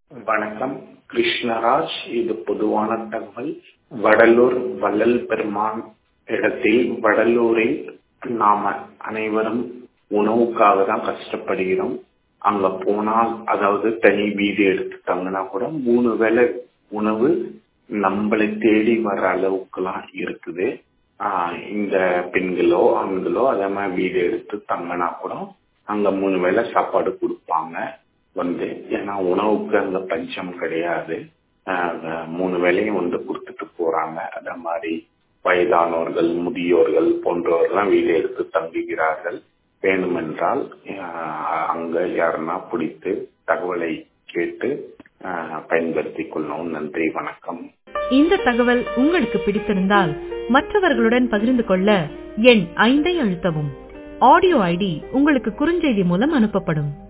வணக்கம் கிருஷ்ணராஜ் இது பொதுவான தகவல் வடலூர் வள்ளல் பெருமான் இடத்தில் வடலூரில் நாம அனைவரும் உணவுக்காக தான் கஷ்டப்படுகிறோம் அங்க போனால் அதாவது தனி வீடு எடுத்து தங்கினா கூட மூணு வேளை உணவு நம்மளை தேடி வர்ற அளவுக்குலாம் இருக்குது ஆஹ் இந்த பெண்களோ ஆண்களோ அதே மாதிரி வீடு எடுத்து தங்கினா கூட அங்க மூணு வேளை சாப்பாடு கொடுப்பாங்க வந்து ஏன்னா உணவுக்கு அங்க பஞ்சம் கிடையாது ஆஹ் மூணு வேளையும் வந்து கொடுத்துட்டு போறாங்க அதே மாதிரி வயதானவர்கள் முதியோர்கள் போன்றவர்கள்லாம் வீடு எடுத்து தங்குகிறார்கள் வேண்டுமென்றால் ஆஹ் அங்க யாருன்னா பிடித்து தகவலை கேட்டு ஆஹ் பயன்படுத்திக் கொள்ளவும் நன்றி வணக்கம் இந்த தகவல் உங்களுக்கு பிடித்திருந்தால் மற்றவர்களுடன் பகிர்ந்து கொள்ள எண் ஐந்தை அழுத்தவும் ஆடியோ ஐடி உங்களுக்கு குறுஞ்செய்தி மூலம் அனுப்பப்படும்